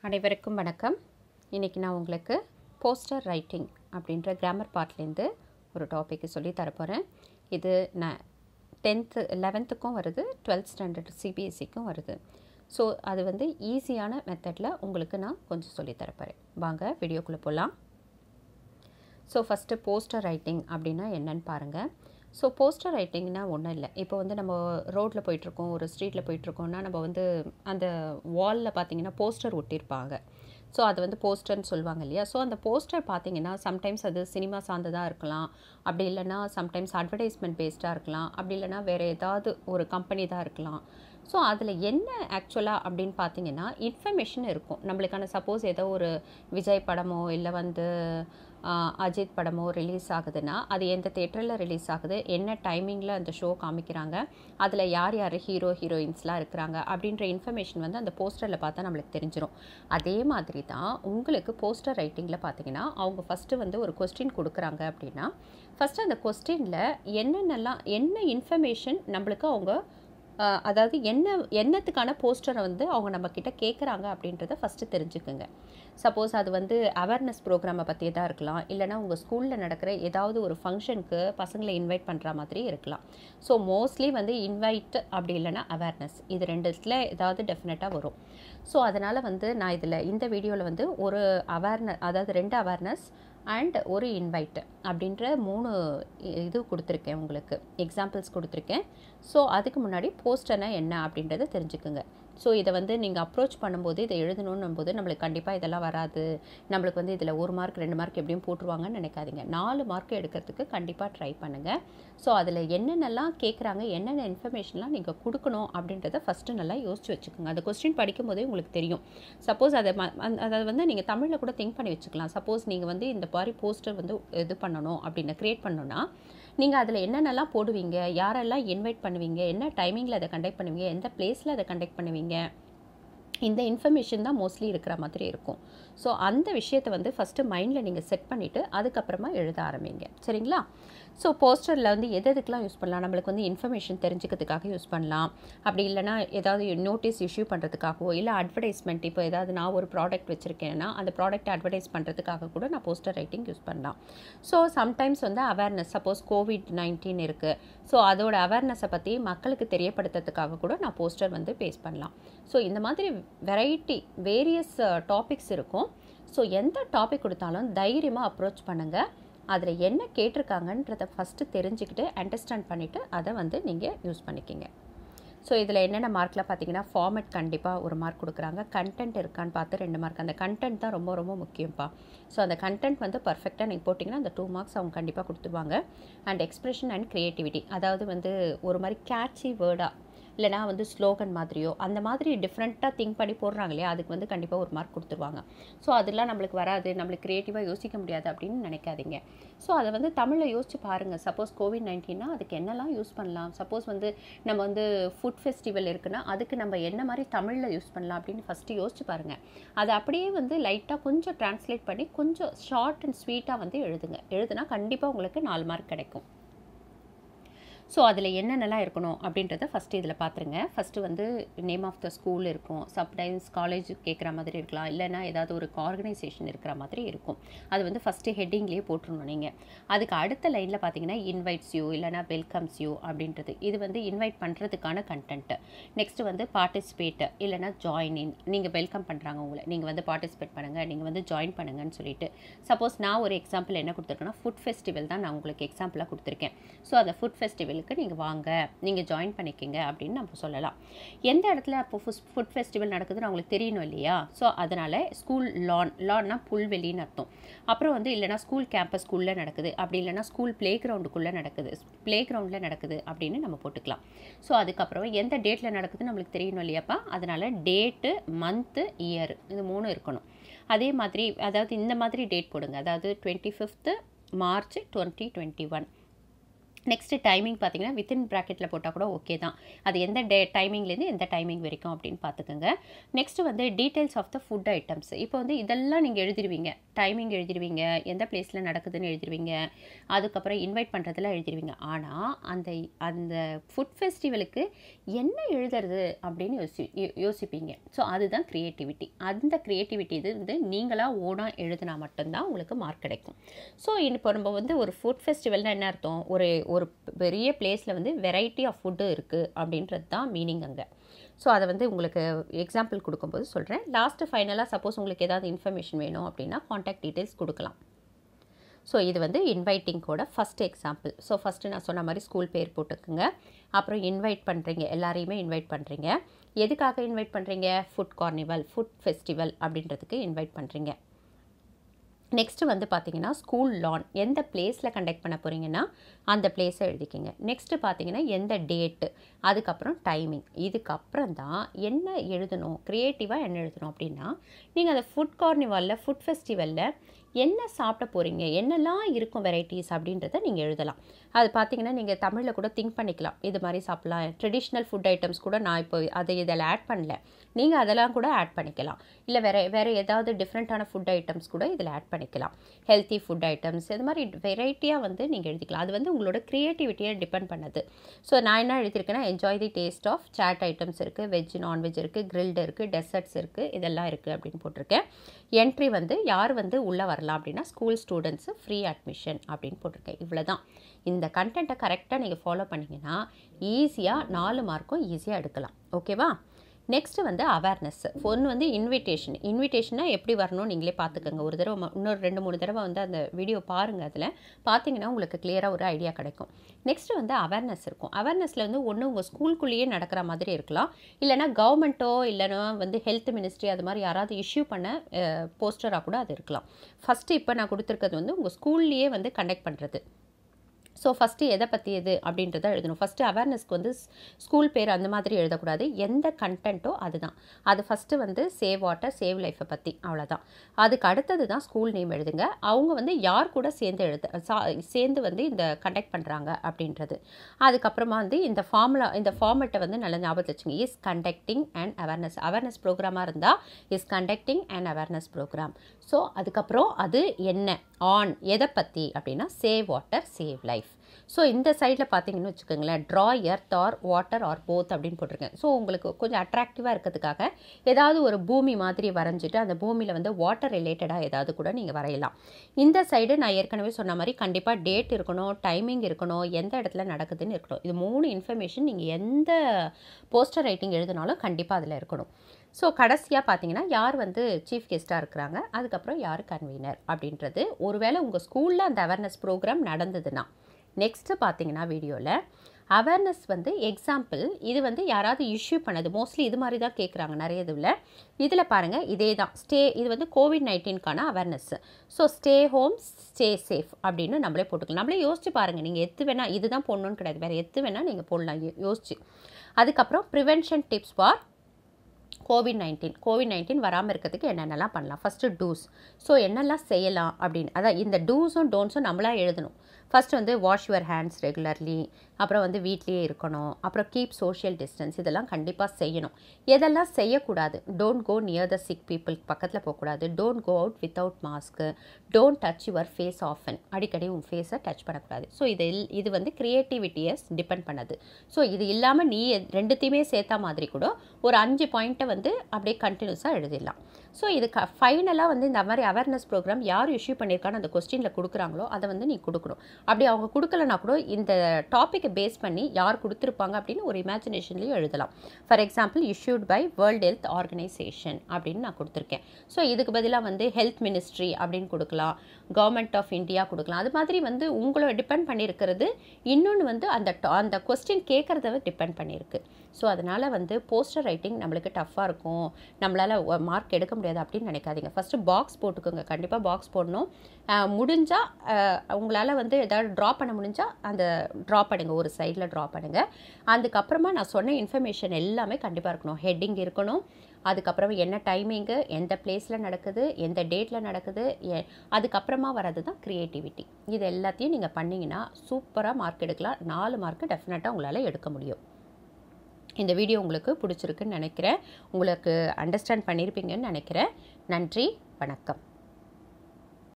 அனைவருக்கும் வணக்கம் இன்றைக்கி நான் உங்களுக்கு போஸ்டர் ரைட்டிங் அப்படின்ற கிராமர் பார்ட்லேருந்து ஒரு டாப்பிக்கு சொல்லி தரப்போகிறேன் இது நான் டென்த்து லெவன்த்துக்கும் வருது டுவெல்த் ஸ்டாண்டர்ட் சிபிஎஸ்சிக்கும் வருது ஸோ அது வந்து ஈஸியான மெத்தடில் உங்களுக்கு நான் கொஞ்சம் சொல்லி தரப்போகிறேன் வாங்க வீடியோக்குள்ளே போகலாம் ஸோ ஃபஸ்ட்டு போஸ்டர் ரைட்டிங் அப்படின்னா என்னன்னு பாருங்கள் ஸோ போஸ்டர் ரைட்டிங்னா ஒன்றும் இல்லை இப்போ வந்து நம்ம ரோட்டில் போயிட்டுருக்கோம் ஒரு ஸ்ட்ரீட்டில் போயிட்டுருக்கோம்னா நம்ம வந்து அந்த வாலில் பார்த்தீங்கன்னா போஸ்டர் ஒட்டியிருப்பாங்க ஸோ அது வந்து போஸ்டர்னு சொல்லுவாங்க இல்லையா ஸோ அந்த போஸ்டர் பார்த்தீங்கன்னா சம்டைம்ஸ் அது சினிமா சார்ந்ததாக இருக்கலாம் அப்படி இல்லைன்னா சம்டைம்ஸ் அட்வர்டைஸ்மெண்ட் பேஸ்டாக இருக்கலாம் அப்படி இல்லைன்னா வேறு ஏதாவது ஒரு கம்பெனி தான் இருக்கலாம் ஸோ அதில் என்ன ஆக்சுவலாக அப்படின்னு பார்த்தீங்கன்னா இன்ஃபர்மேஷன் இருக்கும் நம்மளுக்கான சப்போஸ் ஏதோ ஒரு விஜய் படமோ இல்லை வந்து ஆஹ், அஜித் படமோ ரிலீஸ் ஆகுதுன்னா அது எந்த தேட்டரில் ரிலீஸ் ஆகுது என்ன டைமிங்கில் அந்த ஷோ காமிக்கிறாங்க அதில் யார் யார் ஹீரோ ஹீரோயின்ஸ்லாம் இருக்கிறாங்க அப்படின்ற இன்ஃபர்மேஷன் வந்து அந்த போஸ்டரில் பார்த்தா நம்மளுக்கு தெரிஞ்சிடும் அதே மாதிரி தான் உங்களுக்கு போஸ்டர் ரைட்டிங்கில் பார்த்தீங்கன்னா அவங்க ஃபஸ்ட்டு வந்து ஒரு கொஸ்டின் கொடுக்குறாங்க அப்படின்னா ஃபஸ்ட்டு அந்த கொஸ்டினில் என்னென்னலாம் என்ன இன்ஃபர்மேஷன் நம்மளுக்கு அவங்க ஆஹ், அதாவது என்ன என்னத்துக்கான போஸ்டரை வந்து அவங்க நம்மக்கிட்ட கேட்குறாங்க அப்படின்றத ஃபஸ்ட்டு தெரிஞ்சுக்குங்க சப்போஸ் அது வந்து அவேர்னஸ் ப்ரோக்ராமை பற்றியதாக இருக்கலாம் இல்லைனா உங்கள் ஸ்கூலில் நடக்கிற ஏதாவது ஒரு ஃபங்க்ஷனுக்கு பசங்களை இன்வைட் பண்ணுற மாதிரி இருக்கலாம் ஸோ மோஸ்ட்லி வந்து இன்வைட் அப்படி இல்லைன்னா அவேர்னஸ் இது ரெண்டுத்தில் ஏதாவது டெஃபினட்டாக வரும் ஸோ அதனால் வந்து நான் இதில் இந்த வீடியோவில் வந்து ஒரு அவேர்னஸ் அதாவது ரெண்டு அவேர்னஸ் அண்ட் ஒரு இன்வைட் அப்படின்ற மூணு இது கொடுத்துருக்கேன் உங்களுக்கு எக்ஸாம்பிள்ஸ் கொடுத்துருக்கேன் ஸோ அதுக்கு முன்னாடி போஸ்டர்னா என்ன அப்படின்றத தெரிஞ்சுக்குங்க ஸோ இதை வந்து நீங்கள் அப்ரோச் பண்ணும்போது இதை எழுதணுன்னும் போது நம்மளுக்கு கண்டிப்பாக இதெல்லாம் வராது நம்மளுக்கு வந்து இதில் ஒரு மார்க் ரெண்டு மார்க் எப்படியும் போட்டுருவாங்கன்னு நினைக்காதீங்க நாலு மார்க் எடுக்கிறதுக்கு கண்டிப்பாக ட்ரை பண்ணுங்கள் ஸோ அதில் என்னென்னலாம் கேட்குறாங்க என்னென்ன இன்ஃபர்மேஷன்லாம் நீங்கள் கொடுக்கணும் அப்படின்றத ஃபஸ்ட்டு நல்லா யோசிச்சு வச்சுக்கோங்க அந்த கொஸ்டின் படிக்கும்போதே உங்களுக்கு தெரியும் சப்போஸ் அதை ம- அந்த- அதை வந்து நீங்கள் தமிழில் கூட திங்க் பண்ணி வச்சுக்கலாம் சப்போஸ் நீங்கள் வந்து இந்த மாதிரி போஸ்டர் வந்து இது பண்ணணும் அப்படின்னு க்ரியேட் பண்ணணும்னா நீங்கள் அதில் என்னென்னலாம் போடுவீங்க யாரெல்லாம் இன்வைட் பண்ணுவீங்க என்ன டைமிங்கில் அதை கண்டக்ட் பண்ணுவீங்க எந்த பிளேஸில் அதை கண்டக்ட் பண்ணுவீங்க இந்த இன்ஃபர்மேஷன் தான் மோஸ்ட்லி இருக்கிற மாதிரி இருக்கும் ஸோ அந்த விஷயத்தை வந்து ஃபஸ்ட்டு மைண்டில் நீங்கள் செட் பண்ணிவிட்டு அதுக்கப்புறமா எழுத ஆரம்பிங்க சரிங்களா ஸோ போஸ்டரில் வந்து எது எதுக்கெலாம் யூஸ் பண்ணலாம் நம்மளுக்கு வந்து இன்ஃபர்மேஷன் தெரிஞ்சுக்கிறதுக்காக யூஸ் பண்ணலாம் அப்படி இல்லைனா ஏதாவது நோட்டீஸ் இஷ்யூ பண்ணுறதுக்காகவோ இல்லை அட்வர்டைஸ்மெண்ட் இப்போ ஏதாவது நான் ஒரு ப்ராடக்ட் வச்சுருக்கேன்னா அந்த ப்ராடக்ட் அட்வர்டைஸ் பண்ணுறதுக்காக கூட நான் போஸ்டர் ரைட்டிங் யூஸ் பண்ணலாம் ஸோ சம்டைம்ஸ் வந்து அவேர்னஸ் சப்போஸ் கோவிட் நைன்டீன் இருக்குது ஸோ அதோட அவேர்னஸை பற்றி மக்களுக்கு தெரியப்படுத்துறதுக்காக கூட நான் போஸ்டர் வந்து பேஸ் பண்ணலாம் ஸோ இந்த மாதிரி வெரைட்டி வேரியஸ் டாபிக்ஸ் இருக்கும் ஸோ எந்த டாபிக் கொடுத்தாலும் தைரியமாக அப்ரோச் பண்ணுங்கள் அதில் என்ன கேட்டிருக்காங்கன்றதை ஃபஸ்ட்டு தெரிஞ்சுக்கிட்டு அண்டர்ஸ்டாண்ட் பண்ணிவிட்டு அதை வந்து நீங்கள் யூஸ் பண்ணிக்கிங்க ஸோ இதில் என்னென்ன மார்க்கில் பார்த்தீங்கன்னா ஃபார்மேட் கண்டிப்பாக ஒரு மார்க் கொடுக்குறாங்க கண்டென்ட் இருக்கான்னு பார்த்து ரெண்டு மார்க் அந்த கண்டென்ட் தான் ரொம்ப ரொம்ப முக்கியம்ப்பா ஸோ அந்த கண்டென்ட் வந்து பர்ஃபெக்டாக நீங்கள் போட்டிங்கன்னா அந்த டூ மார்க்ஸ் அவங்க கண்டிப்பாக கொடுத்துருவாங்க அண்ட் எக்ஸ்பிரஷன் அண்ட் க்ரியேட்டிவிட்டி அதாவது வந்து ஒரு மாதிரி கேட்சி வேர்டாக இல்லைனா வந்து ஸ்லோகன் மாதிரியோ அந்த மாதிரி டிஃப்ரெண்ட்டாக திங்க் பண்ணி போடுறாங்க இல்லையா அதுக்கு வந்து கண்டிப்பாக ஒரு மார்க் கொடுத்துருவாங்க ஸோ அதெல்லாம் நம்மளுக்கு வராது நம்மளுக்கு க்ரியேட்டிவாக யோசிக்க முடியாது அப்படின்னு நினைக்காதீங்க ஸோ அதை வந்து தமிழில் யோசிச்சு பாருங்கள் சப்போஸ் கோவிட் நைன்டீன்னா அதுக்கு என்னெல்லாம் யூஸ் பண்ணலாம் சப்போஸ் வந்து நம்ம வந்து ஃபுட் ஃபெஸ்டிவல் இருக்குன்னா அதுக்கு நம்ம என்ன மாதிரி தமிழில் யூஸ் பண்ணலாம் அப்படின்னு ஃபஸ்ட்டு யோசிச்சு பாருங்கள் அதை அப்படியே வந்து லைட்டாக கொஞ்சம் ட்ரான்ஸ்லேட் பண்ணி கொஞ்சம் ஷார்ட் அண்ட் ஸ்வீட்டாக வந்து எழுதுங்க எழுதுனா கண்டிப்பாக உங்களுக்கு நாலு மார்க் கிடைக்கும் ஸோ அதில் என்னென்னலாம் இருக்கணும் அப்படின்றத ஃபஸ்ட்டு இதில் பார்த்துருங்க ஃபஸ்ட்டு வந்து நேம் ஆஃப் த ஸ்கூல் இருக்கும் சம்டைம்ஸ் காலேஜ் கேட்குற மாதிரி இருக்கலாம் இல்லைன்னா ஏதாவது ஒரு ஆர்கனைசேஷன் இருக்கிற மாதிரி இருக்கும் அது வந்து ஃபஸ்ட்டு ஹெட்டிங்லேயே போட்டுருணும் நீங்கள் அதுக்கு அடுத்த லைனில் பார்த்தீங்கன்னா இன்வைட்ஸ் யூ இல்லைனா வெல்கம்ஸ் யூ அப்படின்றது இது வந்து இன்வைட் பண்ணுறதுக்கான கண்டென்ட்டு நெக்ஸ்ட்டு வந்து பார்ட்டிசிபேட் இல்லைனா ஜாயின் இன் நீங்கள் வெல்கம் பண்ணுறாங்க உங்களை நீங்கள் வந்து பார்ட்டிசிபேட் பண்ணுங்கள் நீங்கள் வந்து ஜாயின் பண்ணுங்கன்னு சொல்லிட்டு சப்போஸ் நான் ஒரு எக்ஸாம்பிள் என்ன கொடுத்துருக்கேன்னா ஃபுட் ஃபெஸ்டிவல் தான் நான் உங்களுக்கு எக்ஸாம்பிளாக கொடுத்துருக்கேன் ஸோ அந்த ஃபுட் ஃபெஸ்டிவலுக்கு நீங்கள் வாங்க நீங்கள் ஜாயின் பண்ணிக்கிங்க அப்படின்னு நம்ம சொல்லலாம் எந்த இடத்துல அப்போ ஃபுட் ஃபெஸ்டிவல் நடக்குதுன்னு அவங்களுக்கு தெரியணும் இல்லையா ஸோ அதனால் ஸ்கூல் லான் லான்னா புல்வெளின்னு அர்த்தம் அப்புறம் வந்து இல்லைனா ஸ்கூல் கேம்பஸ்குள்ளே நடக்குது அப்படி இல்லைனா ஸ்கூல் ப்ளே கிரவுண்டுக்குள்ளே நடக்குது ப்ளே கிரவுண்டில் நடக்குது அப்படின்னு நம்ம போட்டுக்கலாம் ஸோ அதுக்கப்புறம் எந்த டேட்டில் நடக்குதுன்னு நம்மளுக்கு தெரியணும் இல்லையாப்பா அதனால் டேட்டு மந்த்து இயர் இது மூணும் இருக்கணும் அதே மாதிரி அதாவது இந்த மாதிரி டேட் போடுங்க அதாவது twenty fifth March twenty twenty one next timing பார்த்தீங்கன்னா வித்தின் ப்ராக்கெட்டில் போட்டால் கூட ஓகே தான் அது எந்த டே டைமிங்லேருந்து எந்த டைமிங் வரைக்கும் அப்படின்னு பார்த்துக்கோங்க நெக்ஸ்ட்டு வந்து details of the food items இப்போ வந்து இதெல்லாம் நீங்கள் எழுதிருவீங்க டைமிங் எழுதிருவீங்க எந்த பிளேஸில் நடக்குதுன்னு எழுதிருவீங்க அதுக்கப்புறம் இன்வைட் பண்ணுறதுல எழுதிருவீங்க ஆனால் அந்த அந்த ஃபுட் ஃபெஸ்டிவலுக்கு என்ன எழுதுறது அப்படின்னு யோசி யோ- யோசிப்பீங்க ஸோ அதுதான் க்ரியேட்டிவிட்டி அந்த க்ரியேட்டிவிட்டி இது வந்து நீங்களாக ஓனாக எழுதினா மட்டும்தான் உங்களுக்கு மார்க் கிடைக்கும் ஸோ இப்போ நம்ம வந்து ஒரு ஃபுட் ஃபெஸ்டிவல்னா என்ன அர்த்தம் ஒரு ஒரு பெரிய பிளேஸில் வந்து வெரைட்டி ஆஃப் ஃபுட்டு இருக்குது அப்படின்றது தான் மீனிங் அங்கே ஸோ அதை வந்து உங்களுக்கு எக்ஸாம்பிள் கொடுக்கும்போது சொல்கிறேன் லாஸ்ட்டு ஃபைனலாக சப்போஸ் உங்களுக்கு ஏதாவது இன்ஃபர்மேஷன் வேணும் அப்படின்னா காண்டாக்ட் டீட்டெயில்ஸ் கொடுக்கலாம் ஸோ இது வந்து இன்வைட்டிங்கோட ஃபஸ்ட் எக்ஸாம்பிள் ஸோ ஃபஸ்ட்டு நான் சொன்ன மாதிரி ஸ்கூல் பேர் போட்டுக்குங்க அப்புறம் இன்வைட் பண்ணுறீங்க எல்லாரையுமே இன்வைட் பண்ணுறீங்க எதுக்காக இன்வைட் பண்ணுறீங்க ஃபுட் கார்னிவல் ஃபுட் ஃபெஸ்டிவல் அப்படின்றதுக்கு இன்வைட் பண்ணுறீங்க நெக்ஸ்ட்டு வந்து பார்த்தீங்கன்னா ஸ்கூல் லான் எந்த பிளேஸில் கண்டக்ட் பண்ண போகிறீங்கன்னா அந்த பிளேஸை எழுதிக்கிங்க நெக்ஸ்ட்டு பார்த்தீங்கன்னா எந்த டேட்டு அதுக்கப்புறம் டைமிங் இதுக்கப்புறம் தான் என்ன எழுதணும் க்ரியேட்டிவாக என்ன எழுதணும் அப்படின்னா நீங்கள் அந்த ஃபுட் கார்னிவலில் ஃபுட் ஃபெஸ்டிவலில் என்ன சாப்பிட போகிறீங்க என்னெல்லாம் இருக்கும் வெரைட்டிஸ் அப்படின்றத நீங்கள் எழுதலாம் அது பார்த்தீங்கன்னா நீங்கள் தமிழில் கூட திங்க் பண்ணிக்கலாம் இது மாதிரி சாப்பிட்லாம் ட்ரெடிஷ்னல் ஃபுட் ஐட்டம்ஸ் கூட நான் இப்போ அதை இதில் ஆட் பண்ணல நீங்கள் அதெல்லாம் கூட ஆட் பண்ணிக்கலாம் இல்லை வேறு வேறு ஏதாவது டிஃப்ரெண்ட்டான ஃபுட் ஐட்டம்ஸ் கூட இதில் ஆட் பண்ணிக்கலாம் ஹெல்த்தி ஃபுட் ஐட்டம்ஸ் இது மாதிரி வெரைட்டியாக வந்து நீங்கள் எழுதிக்கலாம் அது வந்து உங்களோட க்ரியேட்டிவிட்டியை டிபெண்ட் பண்ணுது ஸோ நான் என்ன எழுதியிருக்கேன்னா enjoy the taste of chaat items இருக்குது வெஜ் நான்வெஜ் இருக்குது கிரில்டு இருக்குது டெசர்ட்ஸ் இருக்குது இதெல்லாம் இருக்குது அப்படின்னு போட்டிருக்கேன் என்ட்ரி வந்து யார் வந்து உள்ளே வரலாம் அப்படின்னா ஸ்கூல் ஸ்டூடெண்ட்ஸு ஃப்ரீ அட்மிஷன் அப்படின்னு போட்டிருக்கேன் இவ்வளோ தான் இந்த கண்டென்ட்டை கரெக்டாக நீங்கள் ஃபாலோ பண்ணிங்கன்னா ஈஸியாக நாலு மார்க்கும் ஈஸியாக எடுக்கலாம் ஓகேவா நெக்ஸ்ட்டு வந்து அவேர்னஸ் ஒன்று வந்து இன்விடேஷன் இன்விடேஷனா எப்படி வரணும் நீங்களே பார்த்துக்கோங்க ஒரு தடவை ம- இன்னொரு ரெண்டு மூணு தடவை வந்து அந்த வீடியோ பாருங்கள் அதில் பார்த்தீங்கன்னா உங்களுக்கு கிளியராக ஒரு ஐடியா கிடைக்கும் நெக்ஸ்ட்டு வந்து அவேர்னஸ் இருக்கும் அவேர்னஸில் வந்து ஒன்று உங்கள் ஸ்கூலுக்குள்ளேயே நடக்கிற மாதிரி இருக்கலாம் இல்லைனா கவர்மெண்ட்டோ இல்லைனா வந்து ஹெல்த் மினிஸ்ட்ரி அது மாதிரி யாராவது இஷ்யூ பண்ண போஸ்டராக கூட அது இருக்கலாம் ஃபஸ்ட்டு இப்போ நான் கொடுத்துருக்கிறது வந்து உங்கள் ஸ்கூல்லையே வந்து கண்டக்ட் பண்ணுறது ஸோ ஃபஸ்ட்டு எதை பற்றி எது அப்படின்றத எழுதணும் ஃபஸ்ட்டு அவேர்னஸ்க்கு வந்து ஸ்கூல் பேர் அந்த மாதிரி எழுதக்கூடாது எந்த கண்டென்ட்டோ அதுதான் அது ஃபஸ்ட்டு வந்து சேவ் வாட்டர் சேவ் லைஃப்பை பற்றி அவ்வளோதான் அதுக்கு அடுத்தது தான் ஸ்கூல் நேம் எழுதுங்க அவங்க வந்து யார் கூட சேர்ந்து எழுத சா சேர்ந்து வந்து இந்த கண்டக்ட் பண்ணுறாங்க அப்படின்றது அதுக்கப்புறமா வந்து இந்த ஃபார்முலா இந்த ஃபார்மெட்டை வந்து நல்ல ஞாபகத்தில் வச்சுங்க is conducting and awareness awareness ப்ரோக்ராமாக இருந்தால் is conducting and awareness programme so அதுக்கப்புறம் அது என்ன ஆன் எதை பற்றி அப்படின்னா save water save life so இந்த சைடில் பார்த்தீங்கன்னு வச்சுக்கோங்களேன் draw earth or water or both அப்படின்னு போட்டிருக்கேன் ஸோ உங்களுக்கு கொஞ்சம் அட்ராக்டிவாக இருக்கிறதுக்காக ஏதாவது ஒரு பூமி மாதிரி வரைஞ்சிட்டு அந்த பூமியில் வந்து வாட்டர் ரிலேட்டடாக ஏதாவது கூட நீங்கள் வரையலாம் இந்த சைடு நான் ஏற்கனவே சொன்ன மாதிரி கண்டிப்பாக டேட் இருக்கணும் டைமிங் இருக்கணும் எந்த இடத்துல நடக்குதுன்னு இருக்கணும் இது மூணு இன்ஃபர்மேஷன் நீங்கள் எந்த போஸ்டர் ரைட்டிங் எழுதினாலும் கண்டிப்பாக அதில் இருக்கணும் ஸோ கடைசியாக பார்த்தீங்கன்னா யார் வந்து சீஃப் கெஸ்ட்டாக இருக்கிறாங்க அதுக்கப்புறம் யார் கன்வீனர் அப்படின்றது ஒருவேளை உங்கள் ஸ்கூலில் அந்த அவேர்னஸ் ப்ரோக்ராம் நடந்ததுன்னா நெக்ஸ்ட்டு பார்த்தீங்கன்னா வீடியோவில் அவேர்னஸ் வந்து எக்ஸாம்பிள் இது வந்து யாராவது இஷ்யூ பண்ணது மோஸ்ட்லி இது மாதிரி தான் கேட்குறாங்க நிறைய இதில் இதில் பாருங்கள் இதே தான் ஸ்டே இது வந்து கோவிட் நைன்டீன்கான awareness so stay home stay safe அப்படின்னு நம்மளே போட்டுக்கலாம் நம்மளே யோசிச்சு பாருங்கள் நீங்கள் எத்து வேணால் இதுதான் போடணும்னு கிடையாது வேறு எத்து வேணால் நீங்கள் போடலாம் யோ- யோசிச்சு அதுக்கப்புறம் prevention tips for COVID nineteen COVID nineteen வராமல் இருக்கிறதுக்கு என்னென்னலாம் பண்ணலாம் ஃபஸ்ட்டு டூஸ் ஸோ என்னெல்லாம் செய்யலாம் அப்படின்னு அதான் இந்த டூஸும் டோன்ஸும் நம்மளா எழுதணும் ஃபர்ஸ்ட் வந்து வாஷ் யுவர் ஹேண்ட்ஸ் ரெகுலர்லி அப்புறம் வந்து வீட்லேயே இருக்கணும் அப்புறம் கீப் சோஷியல் டிஸ்டன்ஸ் இதெல்லாம் கண்டிப்பாக செய்யணும் எதெல்லாம் செய்யக்கூடாது don't go near the sick people பக்கத்தில் போகக்கூடாது don't go out without mask don't touch your face often அடிக்கடி உன் ஃபேஸை டச் பண்ணக்கூடாது ஸோ இது இல்- இது வந்து க்ரியேட்டிவிட்டியை டிபெண்ட் பண்ணுது ஸோ இது இல்லாமல் நீ எத்- ரெண்டுத்தையுமே சேர்த்தா மாதிரி கூட ஒரு அஞ்சு பாயிண்ட்டை வந்து அப்படியே கண்டினியூஸாக எழுதிடலாம் ஸோ இது க ஃபைனலாக வந்து இந்த மாதிரி அவேர்னஸ் ப்ரோக்ராம் யார் இஷ்யூ பண்ணியிருக்கான்னு அந்த கொஸ்டினில் கொடுக்குறாங்களோ அதை வந்து நீ கொடுக்கணும் அப்படி அவங்க கொடுக்கலனா கூட இந்த டாப்பிக்கை பேஸ் பண்ணி யார் கொடுத்துருப்பாங்க அப்படின்னு ஒரு இமேஜினேஷன்லேயும் எழுதலாம் for example issued by World Health Organisation அப்படின்னு நான் கொடுத்துருக்கேன் ஸோ இதுக்கு பதிலாக வந்து ஹெல்த் மினிஸ்ட்ரி அப்படின்னு கொடுக்கலாம் கவர்மெண்ட் ஆஃப் இந்தியா கொடுக்கலாம் அது மாதிரி வந்து உங்களோட டிபெண்ட் பண்ணியிருக்கிறது இன்னொன்று வந்து அந்த to- அந்த கொஸ்டின் கேட்குறத டிபெண்ட் பண்ணியிருக்கு ஸோ அதனால் வந்து போஸ்டர் ரைட்டிங் நம்மளுக்கு டஃப்பாக இருக்கும் நம்மளால் மார்க் எடுக்க முடியாது அப்படின்னு நினைக்காதீங்க ஃபஸ்ட்டு பாக்ஸ் போட்டுக்கோங்க கண்டிப்பாக பாக்ஸ் போடணும் முடிஞ்சால் உங்களால் வந்து ஏதாவது ட்ரா பண்ண முடிஞ்சால் அந்த ட்ரா பண்ணுங்க ஒரு சைடில் ட்ரா பண்ணுங்கள் அதுக்கப்புறமா நான் சொன்ன இன்ஃபர்மேஷன் எல்லாமே கண்டிப்பாக இருக்கணும் ஹெட்டிங் இருக்கணும் அதுக்கப்புறம் என்ன டைமிங்கு எந்த பிளேஸில் நடக்குது எந்த டேட்டில் நடக்குது எ- அதுக்கப்புறமா வர்றது தான் க்ரியேட்டிவிட்டி இது எல்லாத்தையும் நீங்கள் பண்ணிங்கன்னா சூப்பராக மார்க் எடுக்கலாம் நாலு மார்க்கு டெஃபினட்டாக உங்களால் எடுக்க முடியும் இந்த வீடியோ உங்களுக்கு பிடிச்சிருக்குன்னு நினைக்கிறேன் உங்களுக்கு அண்டர்ஸ்டாண்ட் பண்ணியிருப்பீங்கன்னு நினைக்கிறேன் நன்றி வணக்கம்